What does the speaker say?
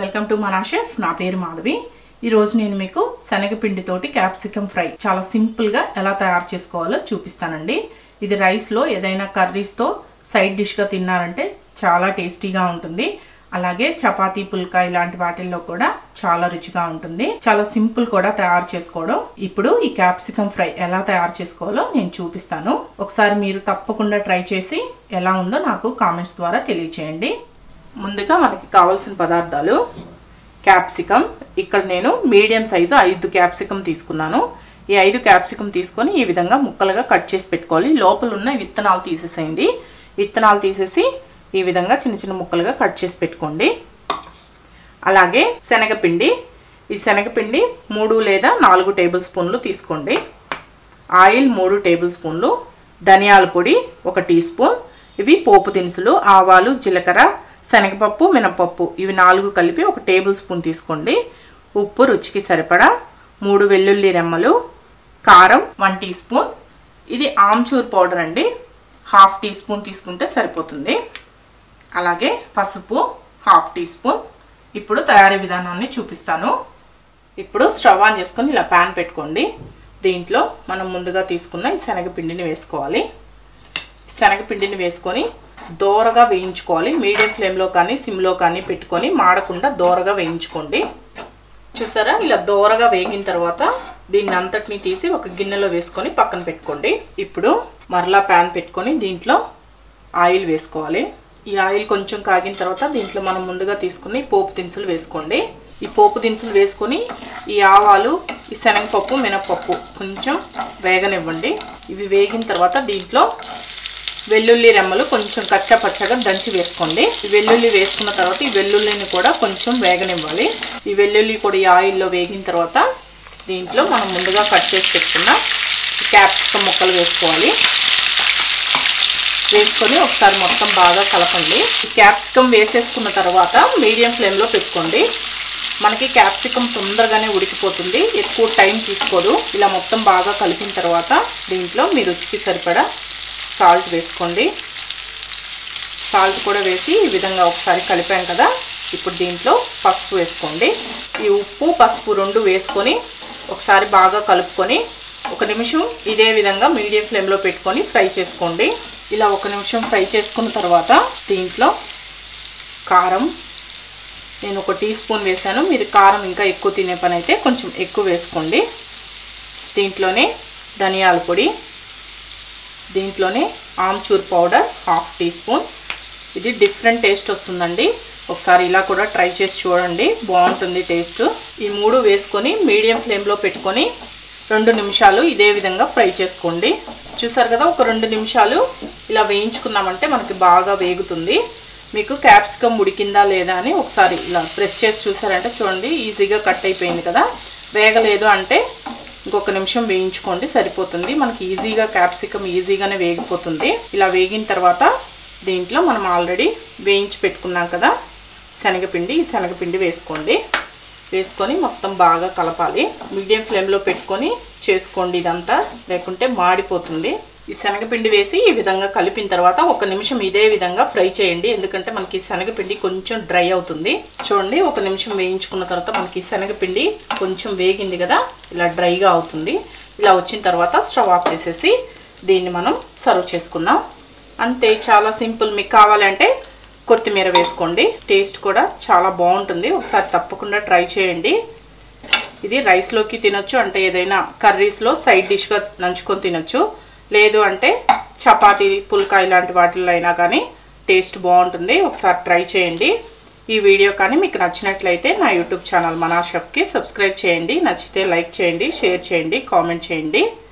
welcome to మనా chef నా పేరు మాధవి ఈరోజు నేను మీకు శనగపిండితోటి క్యాప్సికమ్ ఫ్రై చాలా సింపుల్గా ఎలా తయారు చేసుకోవాలో చూపిస్తానండి ఇది రైస్లో ఏదైనా కర్రీస్తో సైడ్ డిష్గా తిన్నారంటే చాలా టేస్టీగా ఉంటుంది అలాగే చపాతీ పుల్కా ఇలాంటి వాటిల్లో కూడా చాలా రుచిగా ఉంటుంది చాలా సింపుల్ కూడా తయారు చేసుకోవడం ఇప్పుడు ఈ క్యాప్సికమ్ ఫ్రై ఎలా తయారు చేసుకోవాలో నేను చూపిస్తాను ఒకసారి మీరు తప్పకుండా ట్రై చేసి ఎలా ఉందో నాకు కామెంట్స్ ద్వారా తెలియచేయండి ముందుగా మనకి కావాల్సిన పదార్థాలు క్యాప్సికమ్ ఇక్కడ నేను మీడియం సైజు ఐదు క్యాప్సికమ్ తీసుకున్నాను ఈ ఐదు క్యాప్సికమ్ తీసుకొని ఈ విధంగా ముక్కలుగా కట్ చేసి పెట్టుకోవాలి లోపల ఉన్న విత్తనాలు తీసేసేయండి విత్తనాలు తీసేసి ఈ విధంగా చిన్న చిన్న ముక్కలుగా కట్ చేసి పెట్టుకోండి అలాగే శనగపిండి ఈ శనగపిండి మూడు లేదా నాలుగు టేబుల్ స్పూన్లు తీసుకోండి ఆయిల్ మూడు టేబుల్ స్పూన్లు ధనియాల పొడి ఒక టీ స్పూన్ ఇవి పోపు దినుసులు ఆవాలు జీలకర్ర శనగపప్పు మినపప్పు ఇవి నాలుగు కలిపి ఒక టేబుల్ స్పూన్ తీసుకోండి ఉప్పు రుచికి సరిపడా మూడు వెల్లుల్లి రెమ్మలు కారం వన్ టీ స్పూన్ ఇది ఆమ్చూర్ పౌడర్ అండి హాఫ్ టీ స్పూన్ తీసుకుంటే సరిపోతుంది అలాగే పసుపు హాఫ్ టీ స్పూన్ ఇప్పుడు తయారీ విధానాన్ని చూపిస్తాను ఇప్పుడు స్టవ్ ఆన్ చేసుకొని ఇలా ప్యాన్ పెట్టుకోండి దీంట్లో మనం ముందుగా తీసుకున్న ఈ శనగపిండిని వేసుకోవాలి శనగపిండిని వేసుకొని దోరగా వేయించుకోవాలి మీడియం ఫ్లేమ్లో కానీ సిమ్లో కానీ పెట్టుకొని మాడకుండా దోరగా వేయించుకోండి చూసారా ఇలా దోరగా వేగిన తర్వాత దీన్ని అంతటిని తీసి ఒక గిన్నెలో వేసుకొని పక్కన పెట్టుకోండి ఇప్పుడు మరలా ప్యాన్ పెట్టుకొని దీంట్లో ఆయిల్ వేసుకోవాలి ఈ ఆయిల్ కొంచెం కాగిన తర్వాత దీంట్లో మనం ముందుగా తీసుకుని పోపు దినుసులు వేసుకోండి ఈ పోపు దినుసులు వేసుకొని ఈ ఆవాలు ఈ శనగపప్పు మినపప్పు కొంచెం వేగనివ్వండి ఇవి వేగిన తర్వాత దీంట్లో వెల్లుల్లి రెమ్మలు కొంచెం కచ్చా పచ్చగా దంచి వేసుకోండి ఈ వెల్లుల్లి వేసుకున్న తర్వాత ఈ వెల్లుల్లిని కూడా కొంచెం వేగనివ్వాలి ఈ వెల్లుల్లి కూడా ఈ ఆయిల్లో వేగిన తర్వాత దీంట్లో మనం ముందుగా కట్ చేసి పెట్టుకున్న క్యాప్సికమ్ ముక్కలు వేసుకోవాలి వేసుకొని ఒకసారి మొత్తం బాగా కలపండి ఈ క్యాప్సికమ్ వేసేసుకున్న తర్వాత మీడియం ఫ్లేమ్లో పెట్టుకోండి మనకి క్యాప్సికమ్ తొందరగానే ఉడికిపోతుంది ఎక్కువ టైం తీసుకోదు ఇలా మొత్తం బాగా కలిపిన తర్వాత దీంట్లో మీ రుచికి సరిపడా సాల్ట్ వేసుకోండి సాల్ట్ కూడా వేసి ఈ విధంగా ఒకసారి కలిపాం కదా ఇప్పుడు దీంట్లో పసుపు వేసుకోండి ఈ ఉప్పు పసుపు రెండు వేసుకొని ఒకసారి బాగా కలుపుకొని ఒక నిమిషం ఇదే విధంగా మీడియం ఫ్లేమ్లో పెట్టుకొని ఫ్రై చేసుకోండి ఇలా ఒక నిమిషం ఫ్రై చేసుకున్న తర్వాత దీంట్లో కారం నేను ఒక టీ స్పూన్ వేసాను మీరు కారం ఇంకా ఎక్కువ తినే పని అయితే కొంచెం ఎక్కువ వేసుకోండి దీంట్లోనే ధనియాల పొడి దీంట్లోనే amchur powder half teaspoon ఇది డిఫరెంట్ టేస్ట్ వస్తుందండి ఒకసారి ఇలా కూడా ట్రై చేసి చూడండి బాగుంటుంది టేస్ట్ ఈ మూడు వేసుకొని మీడియం ఫ్లేమ్లో పెట్టుకొని రెండు నిమిషాలు ఇదే విధంగా ఫ్రై చేసుకోండి చూసారు కదా ఒక రెండు నిమిషాలు ఇలా వేయించుకున్నామంటే మనకి బాగా వేగుతుంది మీకు క్యాప్సికమ్ ఉడికిందా లేదా అని ఒకసారి ఇలా ప్రెస్ చేసి చూసారంటే చూడండి ఈజీగా కట్ అయిపోయింది కదా వేగలేదు అంటే ఇంకొక నిమిషం వేయించుకోండి సరిపోతుంది మనకి ఈజీగా క్యాప్సికమ్ ఈజీగానే వేగిపోతుంది ఇలా వేగిన తర్వాత దీంట్లో మనం ఆల్రెడీ వేయించి పెట్టుకున్నాం కదా శనగపిండి ఈ శనగపిండి వేసుకోండి వేసుకొని మొత్తం బాగా కలపాలి మీడియం ఫ్లేమ్లో పెట్టుకొని చేసుకోండి ఇదంతా లేకుంటే మాడిపోతుంది ఈ శనగపిండి వేసి ఈ విధంగా కలిపిన తర్వాత ఒక నిమిషం ఇదే విధంగా ఫ్రై చేయండి ఎందుకంటే మనకి శనగపిండి కొంచెం డ్రై అవుతుంది చూడండి ఒక నిమిషం వేయించుకున్న తర్వాత మనకి శనగపిండి కొంచెం వేగింది కదా ఇలా డ్రైగా అవుతుంది ఇలా వచ్చిన తర్వాత స్టవ్ ఆఫ్ చేసేసి దీన్ని మనం సర్వ్ చేసుకుందాం అంతే చాలా సింపుల్ మీకు కావాలంటే కొత్తిమీర వేసుకోండి టేస్ట్ కూడా చాలా బాగుంటుంది ఒకసారి తప్పకుండా ట్రై చేయండి ఇది రైస్లోకి తినొచ్చు అంటే ఏదైనా కర్రీస్లో సైడ్ డిష్గా నంచుకొని తినొచ్చు లేదు అంటే చపాతీ పుల్కా ఇలాంటి వాటిల్లో అయినా కానీ టేస్ట్ బాగుంటుంది ఒకసారి ట్రై చేయండి ఈ వీడియో కానీ మీకు నచ్చినట్లయితే నా యూట్యూబ్ ఛానల్ మనా షెఫ్కి సబ్స్క్రైబ్ చేయండి నచ్చితే లైక్ చేయండి షేర్ చేయండి కామెంట్ చేయండి